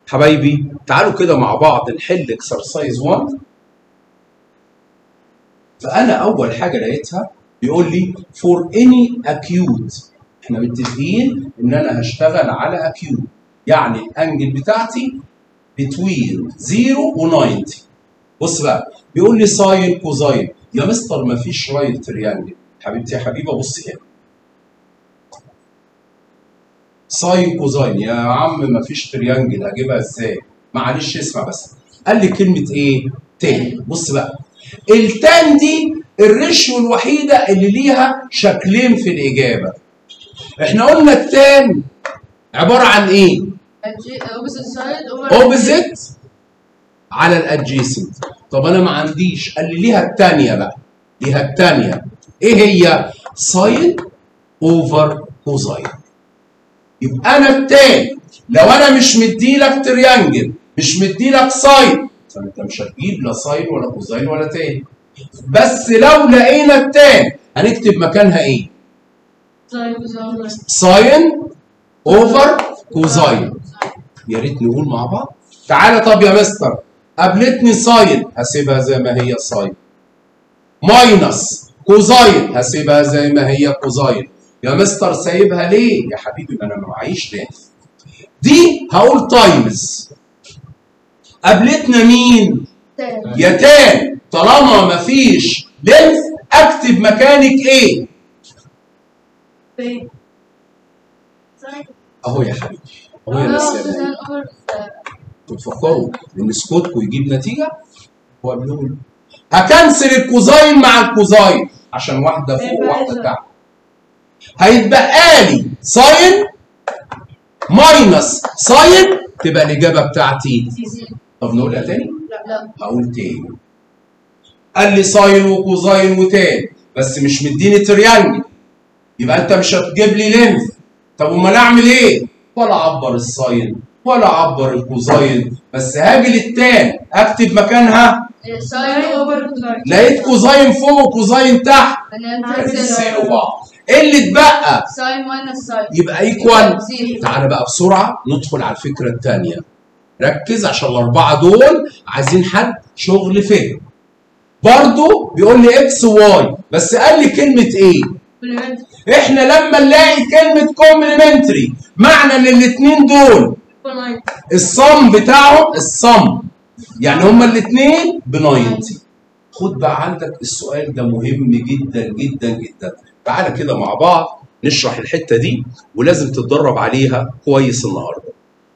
حبايبي تعالوا كده مع بعض نحل اكسرسايز 1 فانا اول حاجه لقيتها بيقول لي فور اني acute احنا متفقين ان انا هشتغل على acute يعني الانجل بتاعتي between 0 و 90 بص بقى بيقول لي ساين كوزاين يا مستر ما فيش رايت تريانجل حبيبتي يا حبيبه بصي هنا ساين كوزاين يا عم ما فيش تريانجل هجيبها ازاي معلش اسمع بس قال لي كلمه ايه تاني بص بقى التان دي الريشيو الوحيده اللي ليها شكلين في الاجابه احنا قلنا التان عباره عن ايه opposite side over اوبزيت على الادجيسنت طب انا ما عنديش قال لي ليها الثانيه بقى ليها الثانيه ايه هي ساين اوفر كوزاين يبقى انا التاني لو انا مش مديلك تريانجل مش مديلك ساين فانت مش هتجيب لا ساين ولا كوزاين ولا تاني بس لو لقينا التاني هنكتب مكانها ايه side over ساين اوفر كوزاين يا ريت نقول مع بعض تعالى طب يا مستر قابلتني ساين هسيبها زي ما هي ساين ماينس كوزاين هسيبها زي ما هي كوزاين يا مستر سايبها ليه يا حبيبي ما انا ما معيش تاني دي هقول تايمز قابلتنا مين يا تاني طالما مفيش لينث اكتب مكانك ايه اهو يا حبيبي اهو يا مسلم تفكروا ان سكوتكو يجيب نتيجه هو بيقول هكنسل الكوزاين مع الكوزاين عشان واحده فوق وواحده تحت هيتبقى لي ساين ماينس ساين تبقى الاجابه بتاعتي طب نقولها تاني لا هقول تاني قال لي ساين وكوزاين وتاني بس مش مديني تريانجل يبقى انت مش هتجيب لي لينث طب امال اعمل ايه ولا اعبر الساين ولا اعبر الكوزاين بس هاجي للتاني اكتب مكانها side over side لقيت كوزاين فوق وكوزاين تحت and then يساووا بعض ايه اللي اتبقى side minus side يبقى ايكوال Zero. تعالى بقى بسرعه ندخل على الفكره الثانيه ركز عشان الاربعه دول عايزين حد شغل فهم برضو بيقول لي اكس واي بس قال لي كلمه ايه complementary احنا لما نلاقي كلمه كومبلمنتري معنى ان الاثنين دول equal 90 الصم بتاعهم الصم يعني هما الاثنين ب 90 خد بقى عندك السؤال ده مهم جدا جدا جدا تعالى كده مع بعض نشرح الحته دي ولازم تتدرب عليها كويس النهارده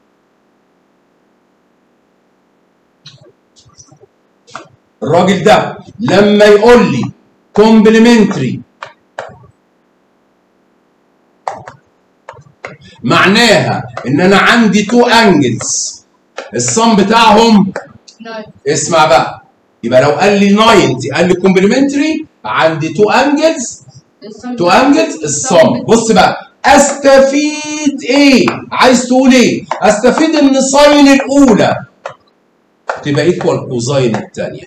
الراجل ده لما يقول لي كومبلمنتري معناها ان انا عندي تو انجلز الصم بتاعهم 9 اسمع بقى يبقى لو قال لي 90 قال لي كومبلمنتري عندي تو انجلز تو انجلز الصم بص بقى استفيد ايه عايز تقول ايه استفيد ان ساين الاولى تبقى ايكوال كوزاين الثانيه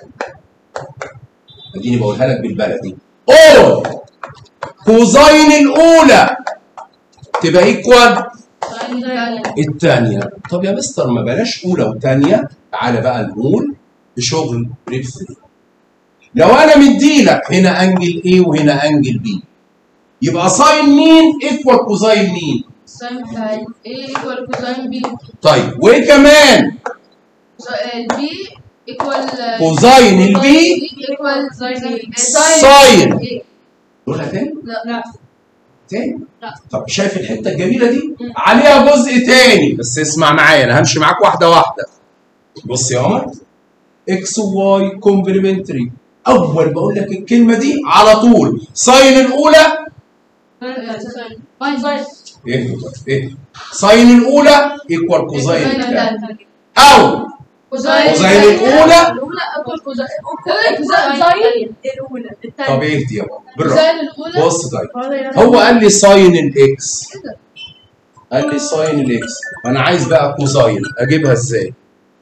اديني بقولها لك بالبلدي اور كوزاين الاولى تبقى ايكوال الثانية طب يا مستر ما بلاش أولى وثانية تعالى بقى نقول بشغل بريف 3 لو أنا مديلك هنا أنجل A وهنا أنجل B يبقى ساين مين ايكوال كوزاين مين sine A equal cosine B طيب وإيه كمان so uh, B equal uh, كوزاين البي equal sine Sine. A. نقولها تاني لا لا تاني لا. طب شايف الحتة الجميلة دي عليها جزء تاني بس اسمع معايا أنا همشي معاك واحدة واحدة بص يا عمر اكس وواي كومبلمنتري اول بقول لك الكلمه دي على طول ساين الاولى fine sine ايه ايه ساين الاولى ايكوال كوزاين الثاني او كوزاين الاولى الأولى equal cosine cosine الأولى طب الثانية ايه دي يا بابا بالراحه cosine الأولى بص طيب هو قال لي ساين الاكس قال لي ساين الاكس وانا عايز بقى كوزاين اجيبها ازاي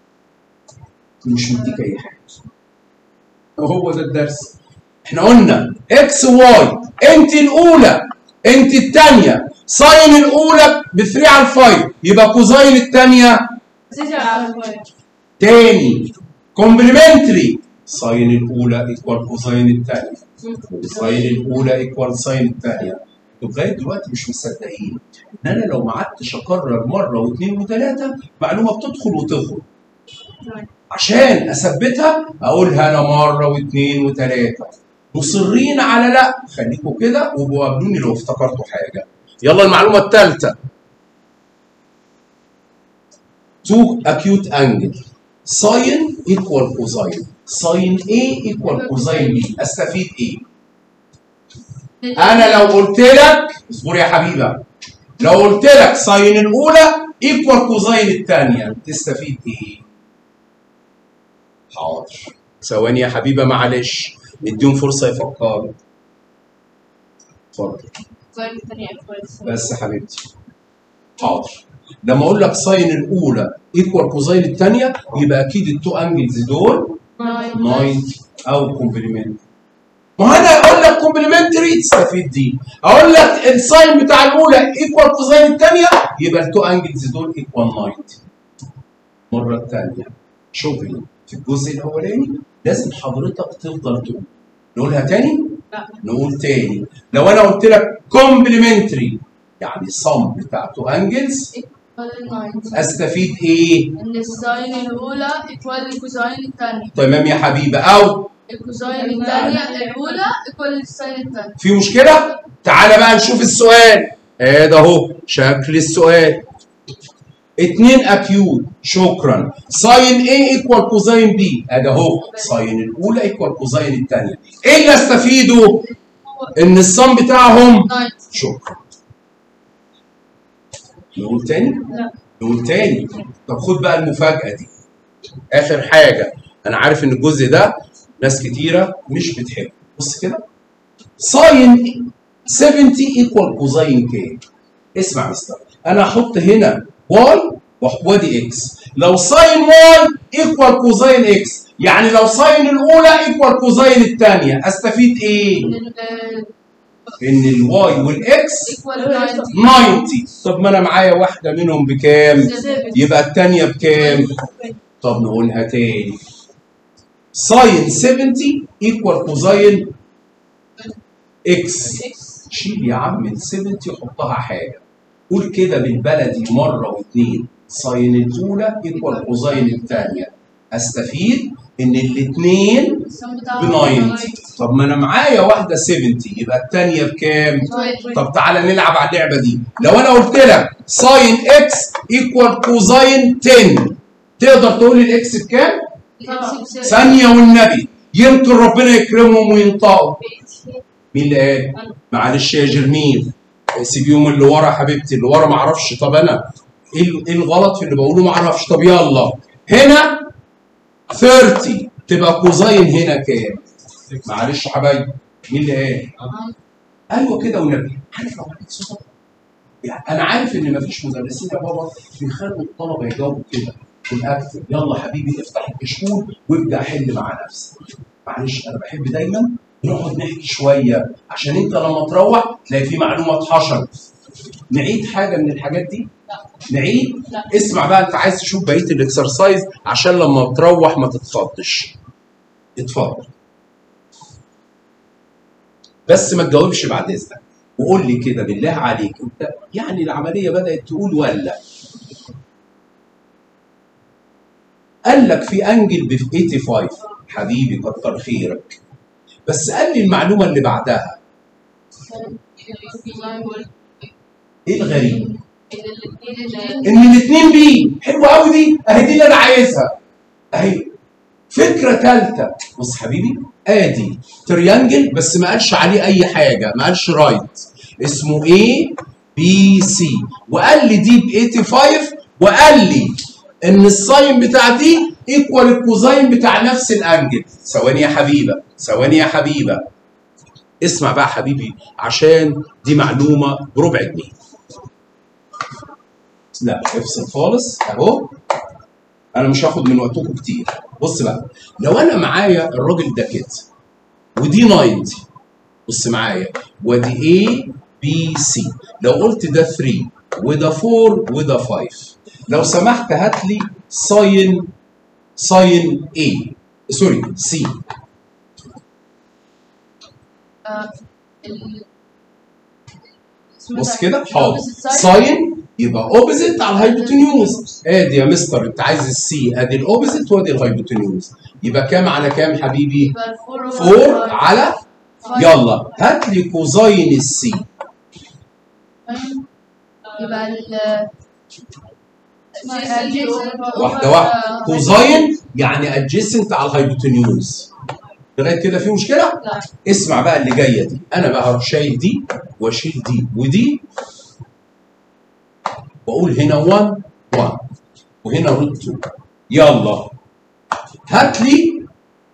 مش مديك اي حاجه وهو ده الدرس احنا قلنا اكس واي انت الاولى انت الثانيه ساين الاولى ب 3 على 5 يبقى كوزاين الثانيه تاني كومبلمنتري ساين الاولى ايكوال كوزاين الثانيه ساين الاولى ايكوال ساين الثانيه لغايه دلوقتي مش مصدقين ان انا لو ما قعدتش اكرر مره واثنين وثلاثه معلومه بتدخل وتخرج عشان اثبتها اقولها انا مره واثنين وثلاثه مصرين على لا خليكم كده وقابلوني لو افتكرتوا حاجه يلا المعلومه الثالثه تو acute angle ساين ايكوال كوزاين ساين A ايكوال كوزاين B استفيد ايه؟ انا لو قلت لك اصبر يا حبيبه لو قلت لك ساين الاولى ايكوال كوزاين الثانيه تستفيد ايه؟ حاضر ثواني يا حبيبه معلش نديهم فرصه يفكروا اتفضل بس يا حبيبتي حاضر لما اقول لك ساين الاولى ايكوال كوزاين الثانيه يبقى اكيد التو انجلز دول 90 او كومبلمنت ما انا اقول لك كومبلمنتري تستفيد دي اقول لك الساين بتاع الاولى ايكوال كوزاين الثانيه يبقى التو انجلز دول ايكوال 90 المره الثانيه شغلي في الجزء الاولاني لازم حضرتك تفضل تقول نقولها تاني لا. نقول تاني لو انا قلت لك كومبلمنتري يعني الصم بتاع تو انجلز استفيد ايه ان الساين الاولى ايكوال الكوزاين الثانيه تمام يا حبيبه او الكوزاين الثانيه الاولى ايكوال الساين الثانيه في مشكله تعالى بقى نشوف السؤال ادي اهو شكل السؤال اتنين اكيوت شكرا ساين A ايكوال كوزاين B ادي اهو ساين الاولى ايكوال كوزاين الثانيه ايه اللي استفيده ان الصم بتاعهم 90 شكرا نقول تاني لا نقول تاني طب خد بقى المفاجأة دي آخر حاجة أنا عارف إن الجزء ده ناس كتيرة مش بتحبه بص كده ساين 70 ايكوال كوزاين كام اسمع يا مستر أنا هحط هنا واي وادي اكس لو ساين واي ايكوال كوزاين اكس يعني لو ساين الأولى ايكوال كوزاين الثانية أستفيد إيه؟ إن الواي والإكس ايكوال 90 90 طب ما انا معايا واحده منهم بكام يبقى الثانيه بكام طب نقولها تاني ساين 70 ايكوال كوزاين اكس شيل يا عم ال 70 حطها حاجه قول كده بالبلدي مره واثنين ساين الاولى ايكوال كوزاين الثانيه استفيد ان الاثنين ب 90 طب ما انا معايا واحده 70 يبقى الثانيه بكام طب تعالى نلعب على اللعبه دي لو انا قلت لك ساين اكس ايكوال كوزاين 10 تقدر تقول لي الاكس بكام؟ ثانيه والنبي يمكن ربنا يكرمهم وينطقوا مين اللي قال؟ معلش يا جرمين سيبيهم اللي ورا يا حبيبتي اللي ورا ما اعرفش طب انا ايه ال- إيه الغلط في اللي بقوله ما اعرفش طب يلا هنا 30 تبقى كوزاين هنا كام؟ معلش يا حبايبي مين اللي قال؟ ايوه كده والنبي عارف لو عليك صوت يعني انا عارف ان مفيش مدرسين يا بابا بيخلوا الطلبه يجاوبوا كده في الاكتب يلا حبيبي افتح الكشكول وابدا حل مع نفسك معلش انا بحب دايما نقعد نحكي شويه عشان انت لما تروح تلاقي في معلومه اتحشرت نعيد حاجه من الحاجات دي نعيد لا. اسمع بقى انت عايز تشوف بقيه الاكسرسايز عشان لما تروح ما تتفضش اتفضل بس ما تجاوبش بعد اذنك وقول لي كده بالله عليك انت يعني العمليه بدات تقول ولا قال لك في انجل ب 85 حبيبي كتر خيرك بس قال لي المعلومه اللي بعدها ايه الغريب ان الاثنين بي حلوه قوي دي اهي دي اللي انا عايزها اهي فكره ثالثه بص حبيبي ادي تريانجل بس ما قالش عليه اي حاجه ما قالش رايت اسمه ايه بي سي وقال لي دي ب 85 وقال لي ان الساين بتاع دي ايكوال الكوزاين بتاع نفس الانجل ثواني يا حبيبه ثواني يا حبيبه اسمع بقى حبيبي عشان دي معلومه بربع جنيه لا افصل خالص اهو انا مش هاخد من وقتكم كتير بص بقى لو انا معايا الراجل ده كده ودي 90 بص معايا ودي A B C لو قلت ده 3 وده 4 وده 5 لو سمحت هات لي ساين ساين A سوري سي بص كده حاضر ساين يبقى اوبزيت على الهايبوتنيوز ادي يا مستر انت عايز السي ادي الاوبزيت وادي الهايبوتنيوز يبقى كام على كام حبيبي 4 على يلا هات لي كوزاين السي يبقى ال واحده واحده كوزاين يعني ادجيسنت على الهايبوتنيوز لغايه كده في مشكله لا اسمع بقى اللي جايه دي انا بقى هروح شايل دي واشيل دي ودي واقول هنا 1 1 وهنا روت 2 يلا هات لي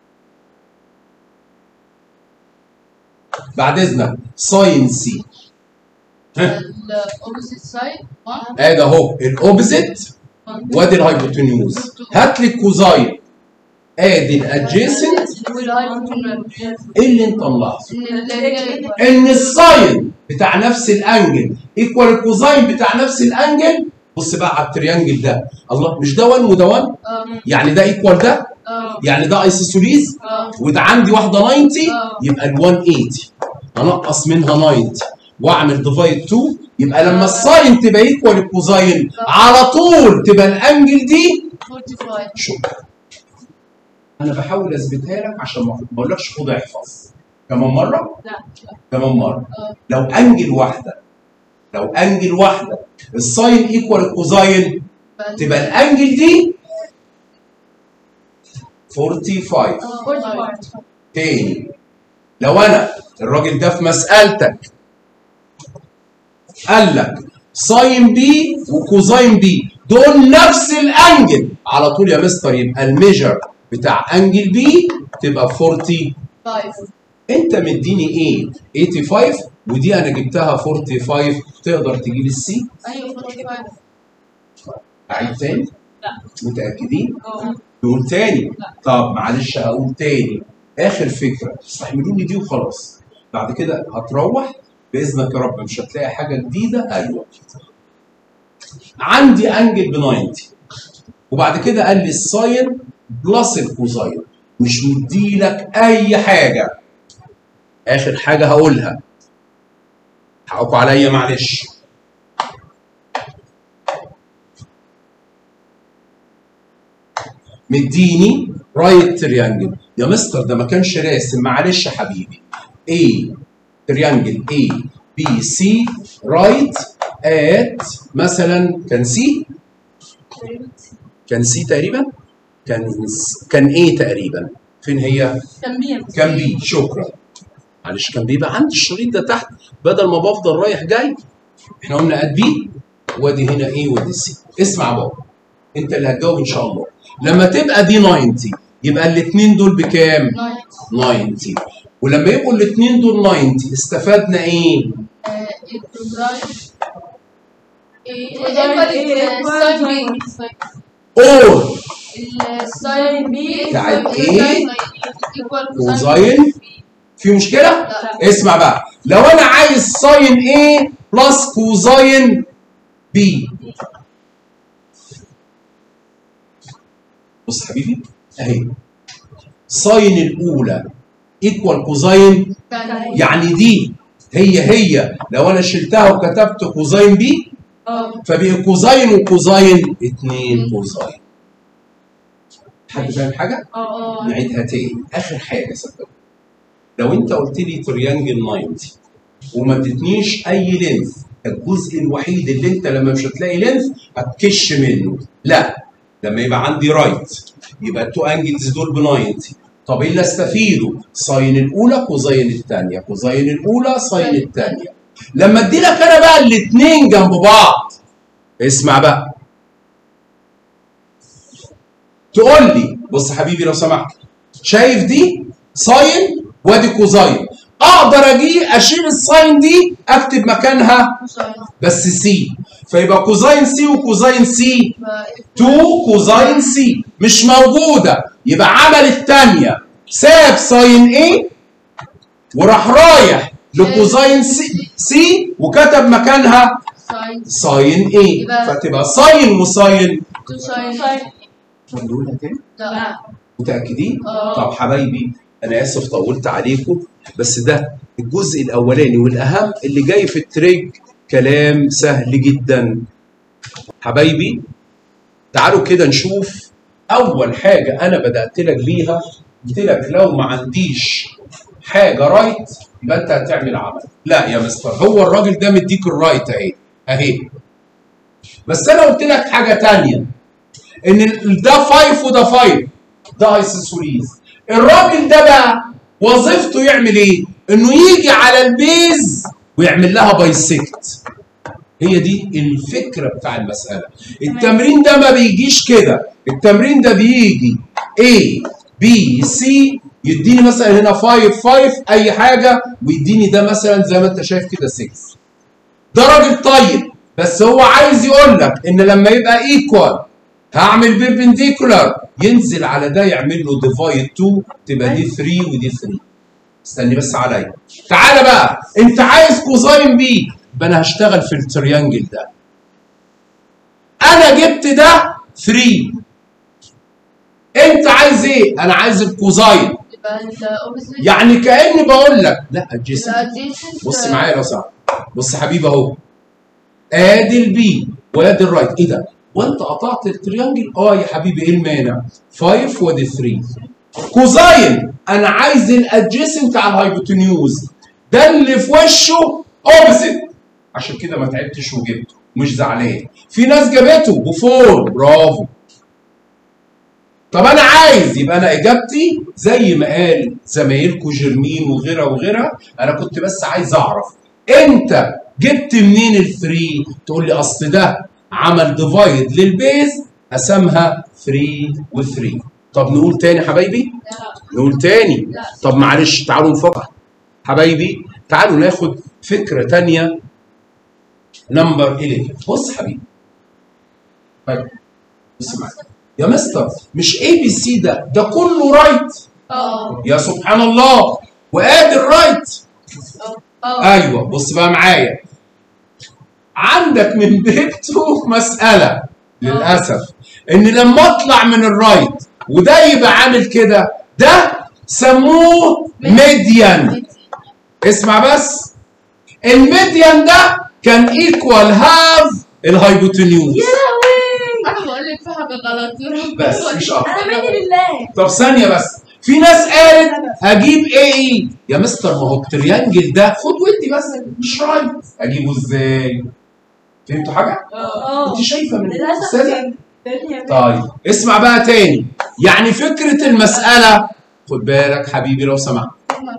بعد اذنك ساين سي الاوبوزيت سايد 1 ادي اهو الاوبزيت وادي الهايبوتنيوز هات لي الكوزاين ادي الادجيسنت ايه اللي انت ملاحظه؟ ان الساين بتاع نفس الانجل ايكوال الكوزاين بتاع نفس الانجل بص بقى على التريانجل ده الله مش ده 1 وده 1 يعني ده ايكوال ده يعني ده ايسوسيليز وده عندي واحده 90 يبقى ال 180 انقص منها 90 واعمل ديفايد 2 يبقى لما الساين تبقى ايكوال الكوزاين على طول تبقى الانجل دي 45 شكرا انا بحاول اثبتها لك عشان ما ما اقولكش خد احفظ كمان مره لا كمان مره لو انجل واحده لو انجل واحده الساين ايكوال الكوزاين تبقى الانجل دي 45 45 تاني لو انا الراجل ده في مسألتك قال لك ساين بي وكوزاين بي دول نفس الانجل على طول يا مستر يبقى الميجر بتاع انجل بي تبقى 40 انت مديني ايه 85 ودي انا جبتها 45 تقدر تجيب السي ايوه 45 اعيد تاني لا متاكدين اه نقول تاني لا. طب معلش هقول تاني اخر فكره استحملوني دي وخلاص بعد كده هتروح باذنك يا رب مش هتلاقي حاجه جديده ايوه عندي انجل ب 90 وبعد كده قال لي الساين بلس الكوزاين مش مديلك اي حاجه اخر حاجه هقولها حقكوا عليا معلش مديني رايت تريانجل يا مستر ده ما كانش راسم معلش يا حبيبي A تريانجل A B C رايت ات مثلا كان سي كان سي تقريبا كان كان A تقريبا فين هي تنبيه كان بي شكرا معلش كان بيبقى عندي الشريط ده تحت بدل ما بفضل رايح جاي احنا قلنا اد بي وادي هنا ايه وادي سي اسمع بابا انت اللي هتجاوب ان شاء الله لما تبقى دي 90 يبقى الاثنين دول بكام 90 ولما يبقوا الاثنين دول 90 استفدنا ايه اور الساين بي بتاعت ايه؟ كوزاين في مشكله لا. اسمع بقى لو انا عايز ساين A بلس كوزاين B بص حبيبي اهي ساين الاولى ايكوال كوزاين يعني دي هي هي لو انا شلتها وكتبت كوزاين بي فبقى كوزاين وكوزاين اتنين كوزاين حد فاهم حاجه؟ نعيدها تاني اخر حاجه صدقني لو انت قلت لي تريانجل 90 وما ادتنيش اي لينث الجزء الوحيد اللي انت لما مش هتلاقي لينث هتكش منه لا لما يبقى عندي رايت يبقى التو انجلز دول ب 90 طب ايه اللي استفيده؟ ساين الاولى كوزاين الثانيه كوزاين الاولى ساين الثانيه لما ادي لك انا بقى الاثنين جنب بعض اسمع بقى تقول لي بص حبيبي لو سمحت شايف دي ساين وادي كوزاين اقدر اجي اشيل الساين دي اكتب مكانها بس سي فيبقى كوزاين سي وكوزاين سي 2 كوزاين سي مش موجوده يبقى عمل الثانيه ساب ساين ايه وراح رايح لكوزاين سي, سي وكتب مكانها ساين ساين ايه يبقى- فتبقى ساين وساين تو ساين نقولها تاني لا متاكدين اه طب حبايبي انا اسف طولت عليكم بس ده الجزء الاولاني والاهم اللي جاي في التريج كلام سهل جدا حبايبي تعالوا كده نشوف اول حاجه انا بدات لك بيها قلت لك لو ما عنديش حاجه رايت يبقى انت هتعمل عمل لا يا مستر هو الراجل ده مديك الرايت اهي اهي بس انا قلت لك حاجه تانية ان ال- ده 5 وده 5 ده ايسوسوريز الراجل ده بقى وظيفته يعمل ايه؟ انه يجي على البيز ويعمل لها بايسكت هي دي الفكره بتاع المساله التمرين ده ما بيجيش كده التمرين ده بيجي A B C يديني مثلا هنا 5 5 اي حاجه ويديني ده مثلا زي ما انت شايف كده 6 ده راجل طيب بس هو عايز يقول لك ان لما يبقى ايكوال هعمل بيربنديكولار ينزل على ده يعمل له ديفايد 2 تبقى دي 3 ودي 3 استني بس عليا تعالى بقى انت عايز كوزاين بي يبقى انا هشتغل في التريانجل ده انا جبت ده 3 انت عايز ايه انا عايز الكوزاين يبقى الاوبوزيت يعني كاني بقول لك لا adjacent يبقى adjacent بص معايا لو سمحت بص يا حبيبي اهو ادي البي وادي الرايت ايه ده؟ وانت قطعت التريانجل اه يا حبيبي ايه المانع؟ 5 وادي 3 كوزاين انا عايز الادجيسنت على الهايبوتنيوز ده اللي في وشه اوبزيت عشان كده ما تعبتش وجبته مش زعلان في ناس جابته بفور برافو طب انا عايز يبقى انا اجابتي زي ما قال زمايلكم جيرمين وغيرها وغيرها انا كنت بس عايز اعرف انت جبت منين الفري تقول لي اصل ده عمل ديفايد للبيز قسمها 3 و3 طب نقول تاني حبايبي نقول تاني لا. طب معلش تعالوا نفكر حبايبي تعالوا ناخد فكره تانية نمبر 11 بص حبيبي طيب بص معايا يا مستر مش اي بي سي ده ده كله رايت اه يا سبحان الله وادي الرايت اه ايوه بص بقى معايا عندك من بيبتو مساله للاسف ان لما اطلع من الرايت وده يبقى عامل كده ده سموه ميديان اسمع بس الميديان ده كان ايكوال هاف الهايبوتنيوز انا بقول لك في حاجه غلط بس مش اكتر انا مني لله طب ثانية بس في ناس قالت اجيب ايه ايه يا مستر ما هو التريانجل ده خد ودي بس مش رايت اجيبه ازاي فهمتوا حاجة؟ اه انت شايفة من للاسف الأستاذة؟ كان الدنيا طيب اسمع بقى تاني يعني فكرة المسألة خد بالك حبيبي لو سمحت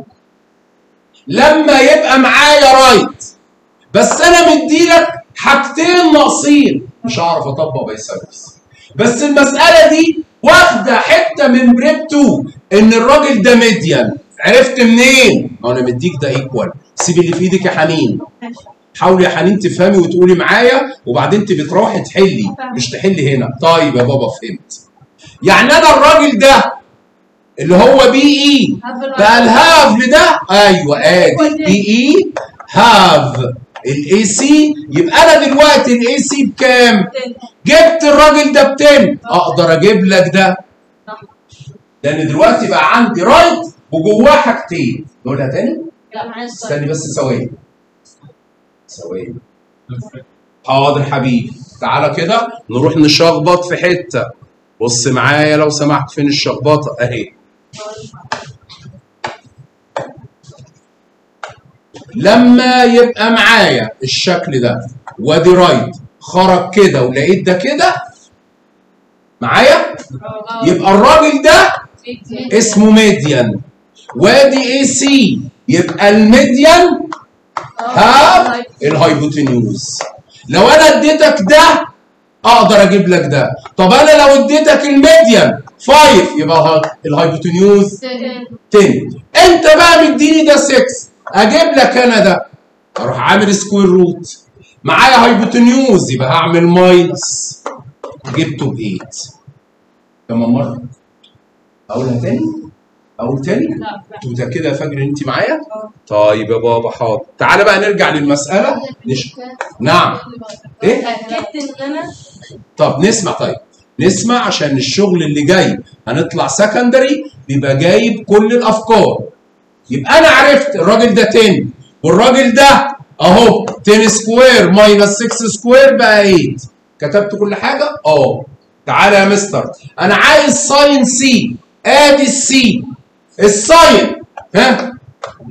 لما يبقى معايا رايت بس انا مديلك حاجتين ناقصين مش هعرف اطبق بايثاغورس بس المساله دي واخده حته من بريب 2 ان الراجل ده ميديان عرفت منين؟ ما انا مديك ده ايكوال سيب اللي في ايدك يا حنين حاولي يا حنين تفهمي وتقولي معايا وبعدين تبقي تروحي تحلي مش تحلي هنا طيب يا بابا فهمت يعني انا الراجل ده اللي هو بي اي بقى الهاف لده ايوه ادي بي اي هاف الاي سي يبقى انا دلوقتي الاي سي بكام؟ جبت الراجل ده ب 10 اقدر اجيب لك ده لان دلوقتي بقى عندي رايت وجواه حاجتين نقولها تاني لا معلش استني بس ثواني ثواني حاضر حبيبي تعالى كده نروح نشخبط في حته بص معايا لو سمحت فين الشخبطه اهي لما يبقى معايا الشكل ده وادي رايت خرج كده ولقيت ده كده معايا يبقى الراجل ده اسمه ميديان وادي اي سي يبقى الميديان هاف الهايبوتنيوز لو انا اديتك ده اقدر اجيب لك ده طب انا لو اديتك الميديان 5 يبقى ها- الهايبوتنيوز 10 انت بقى مديني ده 6 اجيب لك انا ده اروح عامل سكوير روت معايا هايبوتنيوز يبقى هعمل ماينس جبته ب 8 كمان مره اقولها تاني اقول تاني لا انتوا متاكده يا فجر ان انت معايا طيب يا بابا حاضر تعالى بقى نرجع للمساله نش... نعم ايه اتاكدت ان انا طب نسمع طيب نسمع عشان الشغل اللي جاي هنطلع سكندري بيبقى جايب كل الافكار يبقى انا عرفت الراجل ده 10 والراجل ده اهو 10 سكوير ماينس 6 سكوير بقى 8 كتبت كل حاجه اه تعالى يا مستر انا عايز ساين سي ادي السي الساين ها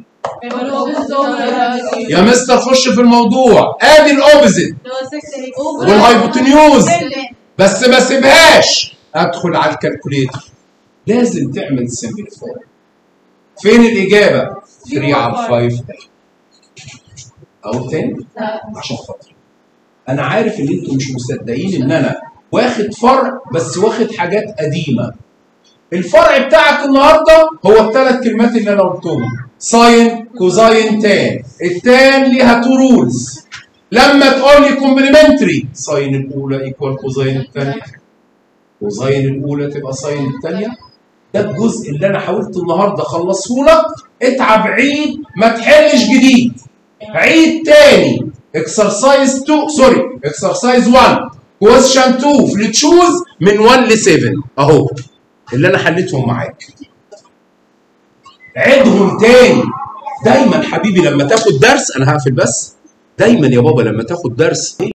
يا مستر خش في الموضوع ادي الاوبزيت والهايبوتنيوز بس ما سيبهاش ادخل على الكالكوليتر لازم تعمل سمبليفاي فين الاجابه 3 على 5 او تاني عشان خاطر انا عارف ان انتوا مش مصدقين ان انا واخد فرع بس واخد حاجات قديمه الفرع بتاعك النهارده هو الثلاث كلمات اللي انا قلتهم ساين كوزاين تان التان ليها تو رولز لما تقول لي كومبلمنتري ساين الاولى ايكوال كوزاين الثانيه كوزاين الاولى تبقى ساين الثانيه ده الجزء اللي انا حاولت النهارده اخلصه لك اتعب عيد ما تحلش جديد عيد تاني اكسرسايز 2 سوري اكسرسايز 1 كويشن 2 في تشوز من 1 ل 7 اهو اللي انا حليتهم معاك عيدهم تاني دايما حبيبي لما تاخد درس انا هقفل بس دايما يا بابا لما تاخد درس